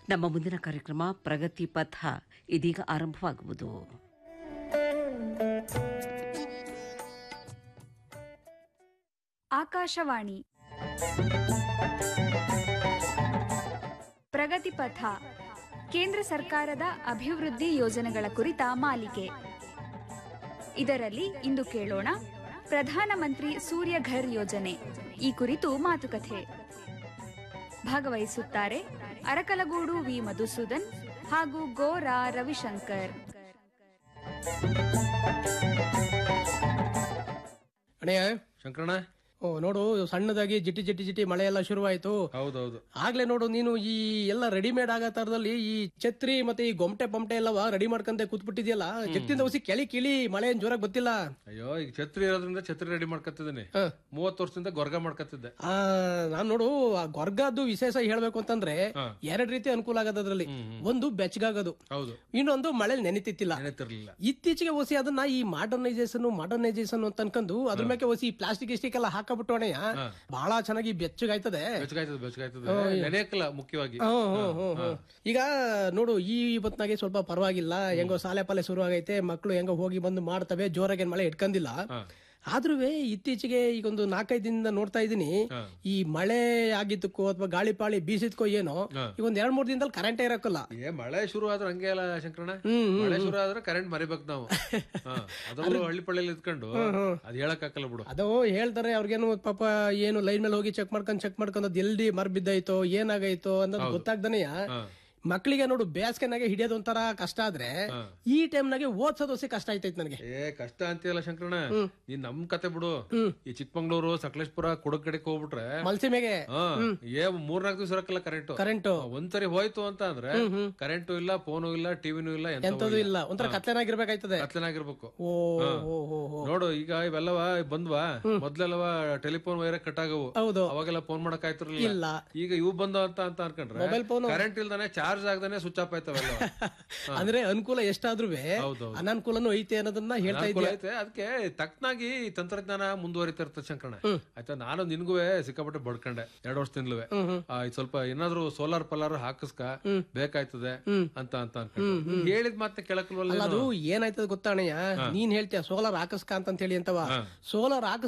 ನಮ್ಮ ಮುಂದಿನ ಕಾರ್ಯಕ್ರಮ ಪ್ರಗತಿ ಪಥ ಇದೀಗ ಆರಂಭವಾಗುವುದು ಆಕಾಶವಾಣಿ ಪ್ರಗತಿಪಥ ಕೇಂದ್ರ ಸರ್ಕಾರದ ಅಭಿವೃದ್ಧಿ ಯೋಜನೆಗಳ ಕುರಿತ ಮಾಲಿಕೆ ಇದರಲ್ಲಿ ಇಂದು ಕೇಳೋಣ ಪ್ರಧಾನಮಂತ್ರಿ ಸೂರ್ಯಘರ್ ಯೋಜನೆ ಈ ಕುರಿತು ಮಾತುಕತೆ ಭಾಗವಹಿಸುತ್ತಾರೆ ಅರಕಲಗೂಡು ವಿ ಮಧುಸೂದನ್ ಹಾಗೂ ಗೋರಾ ರವಿಶಂಕರ್ ಅಣ್ಣಯ್ಯ ಶಂಕರಣ್ಣ ಓ ನೋಡು ಸಣ್ಣದಾಗಿ ಜಿಟಿ ಜಿಟಿ ಜಿಟಿ ಮಳೆ ಎಲ್ಲ ಶುರುವಾಯ್ತು ಹೌದೌದು ಆಗ್ಲೇ ನೋಡು ನೀನು ಈ ಎಲ್ಲ ರೆಡಿಮೇಡ್ ಆಗೋ ತರದಲ್ಲಿ ಈ ಛತ್ರಿ ಮತ್ತೆ ಈ ಗೊಮಟೆ ಪಮಟೆ ಎಲ್ಲವ ರೆಡಿ ಮಾಡ್ಕೊಂತ ಕೂತ್ಬಿಟ್ಟಿದ್ಯಲ್ಲ ಜಗತ್ತಿಂದ ಹೊಸಿ ಕೆಳಿ ಕಿಳಿ ಮಳೆ ಏನ್ ಜೋರಾಗಿ ಗೊತ್ತಿಲ್ಲ ಅಯ್ಯೋ ಈಗ ಛತ್ರಿ ಇರೋದ್ರಿಂದ ಛತ್ರಿ ರೆಡಿ ಮಾಡ್ಕೊತಿದ್ದೀನಿ ಹ. ಮೂವತ್ತು ವರ್ಷದಿಂದ ಗೊರ್ಗ ಮಾಡ್ಕೊತಿದ್ದೆ ಆ ನಾನ್ ನೋಡು ಆ ಗೊರ್ಗದ್ದು ವಿಶೇಷ ಹೇಳ್ಬೇಕು ಅಂತಂದ್ರೆ ಹಾ. ಎರಡ್ ರೀತಿ ಅನುಕೂಲ ಆಗದ ಅದ್ರಲ್ಲಿ ಒಂದು ಬೆಚ್ಚಗಾಗೋದು ಹೌದು ಇನ್ನೊಂದು ಮಳೆ ನೆನಿತಿತ್ತಿಲ್ಲ ನೆನೆತಿರ್ಲಿಲ್ಲ ಇತ್ತೀಚೆಗೆ ಹೊಸಿ ಅದನ್ನ ಈ ಮಾಡರ್ನೈಸೇಷನ್ ಮಾಡರ್ನೈಸೇಷನ್ ಅಂತ ಅನ್ಕೊಂಡು ಅದ್ರ ಮೇಲೆ ಹೊಸಿ ಪ್ಲಾಸ್ಟಿಕ್ ಇಸ್ಟಿಕ್ ಎಲ್ಲ ಹಾಕಬಿಟ್ಟು ಅಣ್ಣಯ್ಯ ಬಹಳ ಚೆನ್ನಾಗಿ ಬೆಚ್ಚಗಾಯ್ತದೆ ಬೆಚ್ಚಗಾಯ್ತದೆ ಬೆಚ್ಚಗಾಯ್ತದೆ ನೆನೆಯಕ್ಕಲ್ಲ ಮುಖ್ಯವಾಗಿ ಹ್ಮ್, ಹ್ಮ್, ಹ್ಮ್, ಹ್ಮ್. ಈಗ ನೋಡು ಈ ಹೊತ್ನಾಗೆ ಸ್ವಲ್ಪ ಪರವಾಗಿಲ್ಲ ಹೆಂಗೋ ಸಾಲೆ ಪಾಲೆ ಶುರು ಆಗೈತೆ ಮಕ್ಕಳು ಹೆಂಗೋ ಹೋಗಿ ಬಂದು ಮಾಡ್ತವೆ ಜೋರಾಗಿ ಏನ್ ಮಳೆ ಇಟ್ಕೊಂಡಿಲ್ಲ ಆದ್ರೂ ಇತ್ತೀಚೆಗೆ ಈಗ ಒಂದು ನಾಲ್ಕೈದು ದಿನದಿಂದ ನೋಡ್ತಾ ಇದೀನಿ ಈ ಮಳೆ ಆಗಿದ್ದಕ್ಕೋ ಅಥವಾ ಗಾಳಿ ಪಾಳಿ ಬೀಸಿದ್ಕೋ ಏನೋ ಈಗ ಒಂದ್ ಎರಡ್ ಮೂರ್ ದಿನದಲ್ಲಿ ಕರೆಂಟೇ ಇರಕ್ಕಲ್ಲ ಏ ಮಳೆ ಶುರು ಆದ್ರೆ ಹಂಗೆ ಅಲ್ಲ ಶಂಕರಣ್ಣ ಹ್ಮ್, ಹ್ಮ್, ಮಳೆ ಶುರು ಆದ್ರೆ ಕರೆಂಟ್ ಮರಿಬೇಕು ನಾವು ಹಾ, ಅದರಲ್ಲೂ ಹಳ್ಳಿ ಪಳ್ಳಿಲಿ ಇದ್ಕೊಂಡು ಅದ್ ಹೇಳಕ್ ಹಾಕಲ್ಲ ಬಿಡು ಅದು ಹೇಳ್ತಾರೆ ಅವ್ರಿಗೇನು ಪಾಪ ಏನು ಲೈನ್ ಮೇಲೆ ಹೋಗಿ ಚೆಕ್ ಮಾಡ್ಕೊಂಡ್ ಚೆಕ್ ಮಾಡ್ಕೊಂಡ್ ಅದ್ ಎಲ್ದಿ ಮರ್ ಬಿದ್ದಾಯ್ತೋ ಏನಾಗೈತೋ ಅನ್ನೋದು ಗೊತ್ತಾಗ್ದನೆಯ ಮಕ್ಕಳಿಗೆ ನೋಡು ಬೇಸಿಗೆನಾಗೆ ಹಿಡಿಯೋದು ಒಂಥರ ಕಷ್ಟ ಆದ್ರೆ ಈ ಟೈಮ್ನಾಗೆ ಓದ್ಸೋದು ಹೊಸಿ ಕಷ್ಟ ಆಯ್ತೈತ್ ನನಗೆ ಏ ಕಷ್ಟ ಅಂತೀಯಲ್ಲ ಶಂಕರಣ್ಣ ನೀನ್ ನಮ್ ಕತೆ ಬಿಡು ಈ ಚಿಕ್ಕಮಂಗ್ಳೂರು ಸಕಲೇಶ್ಪುರ ಕುಡಕ್ ಕಡೆಗೆ ಹೋಗ್ಬಿಟ್ರೆ ಮಲ್ಸಿಮೆಗೆ ಹಾ ಏ ಮೂರ್ನಾಲ್ಕು ದಿವಸ ಇರಕ್ಕಲ್ಲ ಕರೆಂಟ್ ಕರೆಂಟು ಒಂದ್ಸರಿ ಹೋಯ್ತು ಅಂತ ಅಂದ್ರೆ ಕರೆಂಟು ಇಲ್ಲ ಫೋನು ಇಲ್ಲ ಟಿವಿನೂ ಇಲ್ಲ ಎಂತದೂ ಎಂತದು ಇಲ್ಲ ಒಂಥರ ಕತ್ಲೆನಾಗಿರ್ಬೇಕಾಯ್ತದೆ ಕತ್ಲನಾಗಿರ್ಬೇಕು ಓ ಓ ಓ ಓ ನೋಡು ಈಗ ಇವೆಲ್ಲವ ಬಂದ್ವಾ ಮೊದ್ಲೆಲ್ಲವ ಟೆಲಿಫೋನ್ ವೈರ್ ಕಟ್ ಆಗವು ಹೌದು ಅವಾಗೆಲ್ಲ ಫೋನ್ ಮಾಡಕ್ ಆಯ್ತಿರ್ಲಿಲ್ಲ ಇಲ್ಲ ಈಗ ಇವು ಬಂದವ ಅಂತ ಅಂತ ಅನ್ಕೊಂಡ್ರೆ ಮೊಬೈಲ್ ಫೋನ್ ಕರೆಂಟ್ ಇಲ್ದಾನೆ ಚಾರ್ಜ್ ಆಗದಾನೆ ಸ್ವಿಚ್ ಆಫ್ ಆಯ್ತವೆಲ್ಲ ಅಂದ್ರೆ ಅನುಕೂಲ ಎಷ್ಟಾದ್ರೂ ಹೌದೌದು. ಅನಾನುಕೂಲನೂ ಐತೆ ಅನ್ನೋದನ್ನ ಹೇಳ್ತಾ ಅನುಕೂಲ ಇದ್ದೆ ಐತೆ ಅದಕ್ಕೆ ತಕ್ಕನಾಗಿ ತಂತ್ರಜ್ಞಾನ ಮುಂದುವರಿತಾ ಇರ್ತದೆ ಶಂಕರಣ ಆಯ್ತಾ ನಾನು ನಿನ್ಗೂ ಸಿಕ್ಕಾಪಟ್ಟೆ ಬಡ್ಕೊಂಡೆ ಎರಡು ವರ್ಷದಿಂದಲೂ ಇದು ಸ್ವಲ್ಪ ಏನಾದ್ರು ಸೋಲಾರ್ ಪಲಾರ್ ಹಾಕಿಸ್ಕ ಬೇಕಾಯ್ತದೆ ಅಂತ ಅಂತ ಅನ್ಕೊಂಡೆ ಹೇಳಿದ್ ಮತ್ತೆ ಕೆಳಕಲ್ವಲ್ಲ ಅದು ಏನಾಯ್ತದ ಗೊತ್ತಾಣಯ್ಯ ನೀನ್ ಹೇಳ್ತೀಯ ಸೋಲಾರ್ ಹಾಕಸ್ಕ ಅಂತ ಹೇಳಿ ಅಂತವ ಸೋಲಾರ್